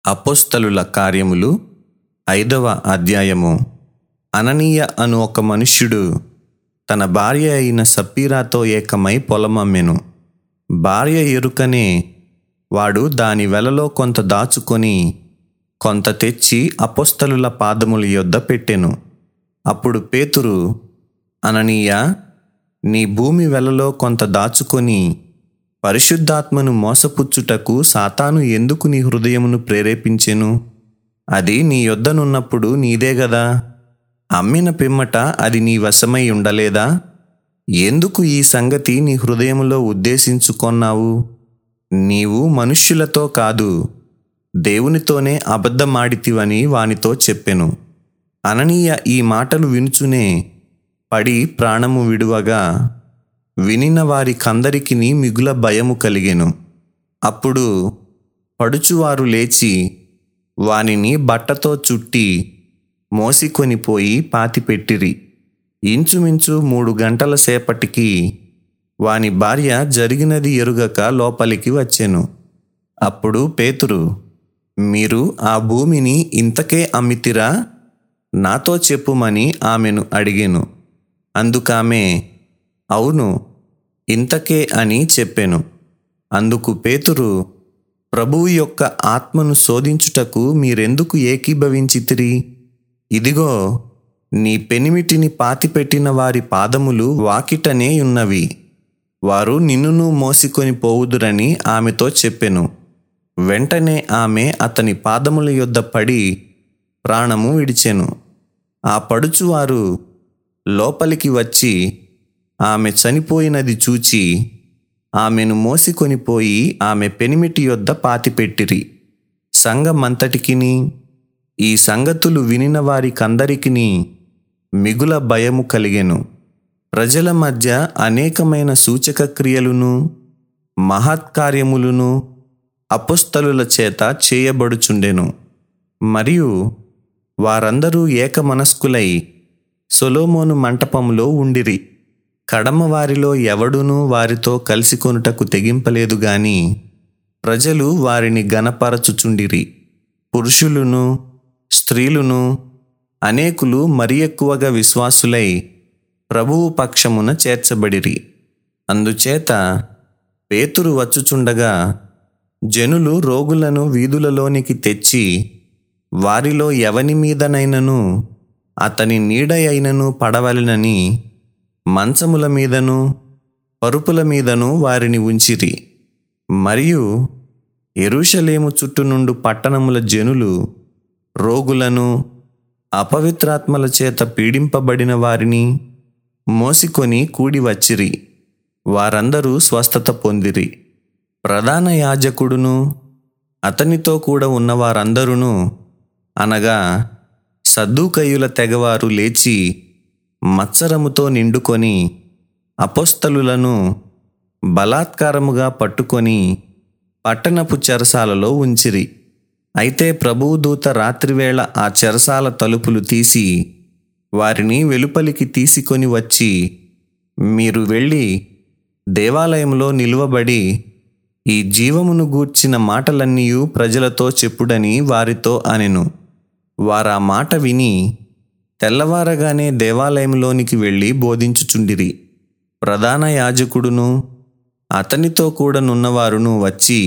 అపోస్తలుల కార్యములు ఐదవ అధ్యాయము అననీయ అను ఒక మనుష్యుడు తన భార్య అయిన సప్పీరాతో ఏకమై పొలమమ్మెను భార్య ఎరుకనే వాడు దాని వెలలో కొంత దాచుకొని కొంత తెచ్చి అపోస్తలుల పాదముల యొద్ద పెట్టెను అప్పుడు పేతురు అననీయ నీ భూమి వెలలో కొంత దాచుకొని పరిశుద్ధాత్మను మోసపుచ్చుటకు సాతాను ఎందుకు నీ హృదయమును ప్రేరేపించెను అది నీ యొద్దనున్నప్పుడు నీదే గదా అమ్మిన పిమ్మట అది నీ వశమై ఉండలేదా ఎందుకు ఈ సంగతి నీ హృదయములో ఉద్దేశించుకొన్నావు నీవు మనుష్యులతో కాదు దేవునితోనే అబద్ధమాడితివని వానితో చెప్పెను అననీయ ఈ మాటలు వినుచునే పడి ప్రాణము విడువగా వినిన వారికందరికి మిగుల భయము కలిగెను అప్పుడు పడుచువారు లేచి వానిని బట్టతో చుట్టి మోసికొని పోయి పాతిపెట్టిరి ఇంచుమించు మూడు గంటల సేపటికి వాని భార్య జరిగినది ఎరుగక లోపలికి వచ్చెను అప్పుడు పేతురు మీరు ఆ భూమిని ఇంతకే అమ్మితిరా నాతో చెప్పుమని ఆమెను అడిగెను అందుకామె అవును ఇంతకే అని చెప్పెను అందుకు పేతురు ప్రభువు యొక్క ఆత్మను శోధించుటకు మీరెందుకు ఏకీభవించితిరి ఇదిగో నీ పెనిమిటిని పాతిపెట్టిన వారి పాదములు వాకిటనే ఉన్నవి వారు నిన్నును మోసికొని పోవుదురని ఆమెతో చెప్పెను వెంటనే ఆమె అతని పాదముల యొద్ద పడి ప్రాణము విడిచెను ఆ పడుచువారు లోపలికి వచ్చి ఆమె చనిపోయినది చూచి ఆమెను మోసికొని పోయి ఆమె పెనిమిటి యొద్ద పాతిపెట్టిరి సంఘమంతటికిని ఈ సంగతులు వినిన వారికందరికిని మిగుల భయము కలిగెను ప్రజల మధ్య అనేకమైన సూచక క్రియలును మహత్కార్యములను అపుస్తలుల చేత చేయబడుచుండెను మరియు వారందరూ ఏకమనస్కులై సొలోమోను మంటపంలో ఉండిరి కడమ వారిలో ఎవడునూ వారితో కలిసి కొనుటకు తెగింపలేదు గాని ప్రజలు వారిని గనపరచుచుండిరి పురుషులును స్త్రీలును అనేకులు మరి ఎక్కువగా విశ్వాసులై ప్రభువు పక్షమున చేర్చబడిరి అందుచేత పేతురు వచ్చుచుండగా జనులు రోగులను వీధులలోనికి తెచ్చి వారిలో ఎవని మీదనైనను అతని నీడ అయినను పడవలనని మంచముల మీదను పరుపుల మీదను వారిని ఉంచిరి మరియు ఎరుషలేము చుట్టూ నుండు పట్టణముల జనులు రోగులను అపవిత్రాత్మల చేత పీడింపబడిన వారిని మోసికొని కూడి వచ్చిరి వారందరూ స్వస్థత పొందిరి ప్రధాన యాజకుడును అతనితో కూడా ఉన్న వారందరూ అనగా సద్దూకయ్యుల తెగవారు లేచి మత్సరముతో నిండుకొని అపోస్తలులను బలాత్కారముగా పట్టుకొని పట్టణపు చెరసాలలో ఉంచిరి అయితే ప్రభువు దూత రాత్రివేళ ఆ చెరసాల తలుపులు తీసి వారిని వెలుపలికి తీసుకొని వచ్చి మీరు వెళ్ళి దేవాలయంలో నిలువబడి ఈ జీవమును గూర్చిన మాటలన్నీ ప్రజలతో చెప్పుడని వారితో అనెను వారా మాట విని తెల్లవారగానే దేవాలయంలోనికి వెళ్ళి బోధించుచుండిరి ప్రధాన యాజకుడును అతనితో కూడా నున్నవారును వచ్చి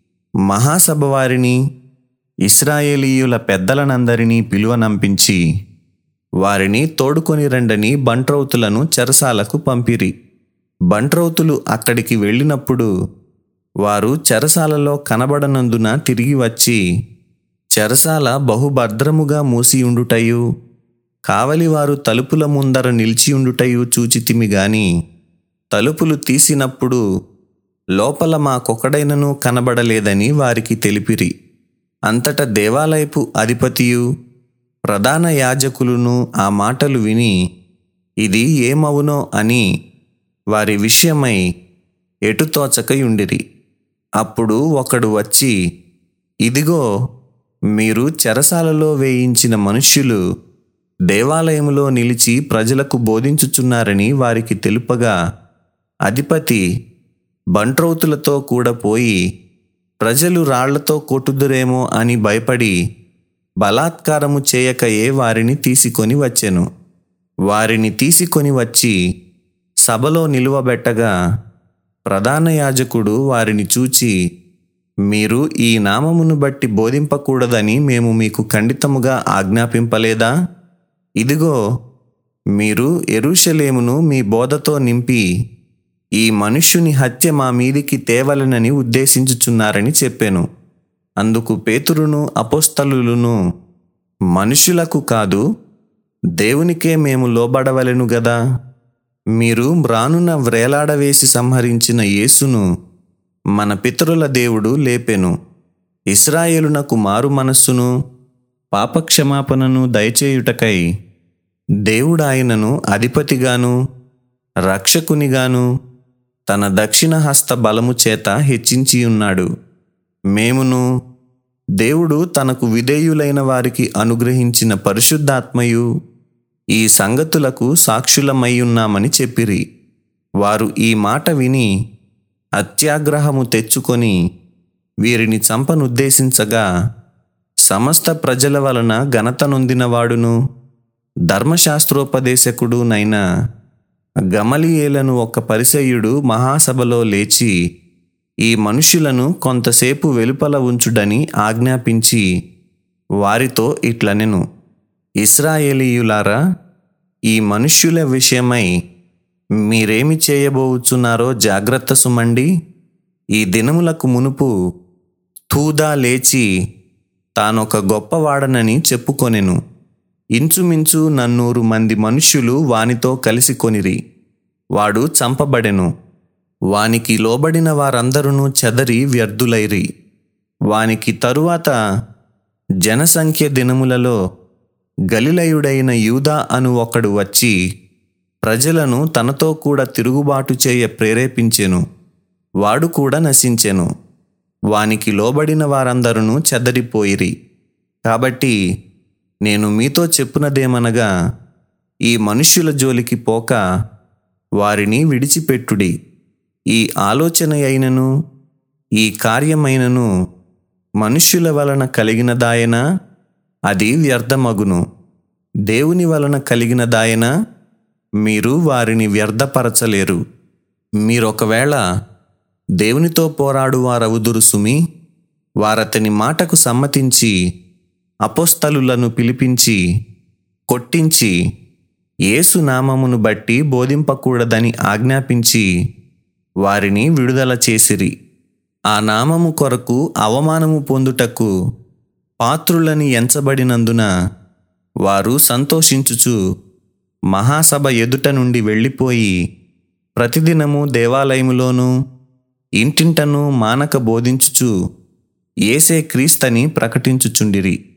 మహాసభ వారిని ఇస్రాయేలీయుల పెద్దలనందరినీ పిలువనంపించి వారిని తోడుకొని రండని బంట్రౌతులను చెరసాలకు పంపిరి బంట్రౌతులు అక్కడికి వెళ్ళినప్పుడు వారు చెరసాలలో కనబడనందున తిరిగి వచ్చి చెరసాల బహుభద్రముగా మూసియుండుటయు కావలివారు తలుపుల ముందర నిలిచియుండుటయు చూచితిమి గాని తలుపులు తీసినప్పుడు లోపల మాకొకడైనను కనబడలేదని వారికి తెలిపిరి అంతట దేవాలయపు అధిపతియు ప్రధాన యాజకులును ఆ మాటలు విని ఇది ఏమవునో అని వారి విషయమై ఎటుతోచకయుండిరి అప్పుడు ఒకడు వచ్చి ఇదిగో మీరు చెరసాలలో వేయించిన మనుష్యులు దేవాలయములో నిలిచి ప్రజలకు బోధించుచున్నారని వారికి తెలుపగా అధిపతి బంట్రౌతులతో కూడా పోయి ప్రజలు రాళ్లతో కొట్టుదురేమో అని భయపడి బలాత్కారము చేయకయే వారిని తీసుకొని వచ్చెను వారిని తీసుకొని వచ్చి సభలో నిలువబెట్టగా ప్రధాన యాజకుడు వారిని చూచి మీరు ఈ నామమును బట్టి బోధింపకూడదని మేము మీకు ఖండితముగా ఆజ్ఞాపింపలేదా ఇదిగో మీరు ఎరుషలేమును మీ బోధతో నింపి ఈ మనుష్యుని హత్య మా మీదికి తేవలనని ఉద్దేశించుచున్నారని చెప్పాను అందుకు పేతురును అపోస్తలులను మనుషులకు కాదు దేవునికే మేము లోబడవలెను గదా మీరు మ్రానున వ్రేలాడవేసి సంహరించిన యేసును మన పితరుల దేవుడు లేపెను ఇస్రాయేలునకు మారు మనస్సును పాపక్షమాపణను దయచేయుటకై దేవుడాయనను అధిపతిగాను రక్షకునిగాను తన దక్షిణ హస్త బలము చేత హెచ్చించి ఉన్నాడు మేమును దేవుడు తనకు విధేయులైన వారికి అనుగ్రహించిన పరిశుద్ధాత్మయు ఈ సంగతులకు సాక్షులమయ్యున్నామని చెప్పిరి వారు ఈ మాట విని అత్యాగ్రహము తెచ్చుకొని వీరిని చంపనుద్దేశించగా సమస్త ప్రజల వలన ఘనత నొందినవాడును ధర్మశాస్త్రోపదేశకుడు నైనా గమలియేలను ఒక పరిసయుడు మహాసభలో లేచి ఈ మనుషులను కొంతసేపు వెలుపల ఉంచుడని ఆజ్ఞాపించి వారితో ఇట్లనెను ఇస్రాయేలీయులారా ఈ మనుష్యుల విషయమై మీరేమి చేయబోచున్నారో జాగ్రత్త సుమండి ఈ దినములకు మునుపు తూదా లేచి తానొక గొప్పవాడనని చెప్పుకొనెను ఇంచుమించు నన్నూరు మంది మనుష్యులు వానితో కలిసి కొనిరి వాడు చంపబడెను వానికి లోబడిన వారందరూ చెదరి వ్యర్థులైరి వానికి తరువాత జనసంఖ్య దినములలో గలిలయుడైన యూదా అను ఒకడు వచ్చి ప్రజలను తనతో కూడా తిరుగుబాటు చేయ ప్రేరేపించెను వాడు కూడా నశించెను వానికి లోబడిన వారందరూ చెదరిపోయిరి కాబట్టి నేను మీతో చెప్పునదేమనగా ఈ మనుష్యుల జోలికి పోక వారిని విడిచిపెట్టుడి ఈ ఆలోచన అయినను ఈ కార్యమైనను మనుష్యుల వలన కలిగినదాయనా అది వ్యర్థమగును దేవుని వలన కలిగినదాయనా మీరు వారిని వ్యర్థపరచలేరు మీరొకవేళ దేవునితో పోరాడు వారవుదురు సుమి వారతని మాటకు సమ్మతించి అపోస్తలులను పిలిపించి కొట్టించి యేసు నామమును బట్టి బోధింపకూడదని ఆజ్ఞాపించి వారిని విడుదల చేసిరి ఆ నామము కొరకు అవమానము పొందుటకు పాత్రులని ఎంచబడినందున వారు సంతోషించుచు మహాసభ ఎదుట నుండి వెళ్ళిపోయి ప్రతిదినము దేవాలయములోనూ ఇంటింటను మానక బోధించుచు ఏసే క్రీస్తని ప్రకటించుచుండిరి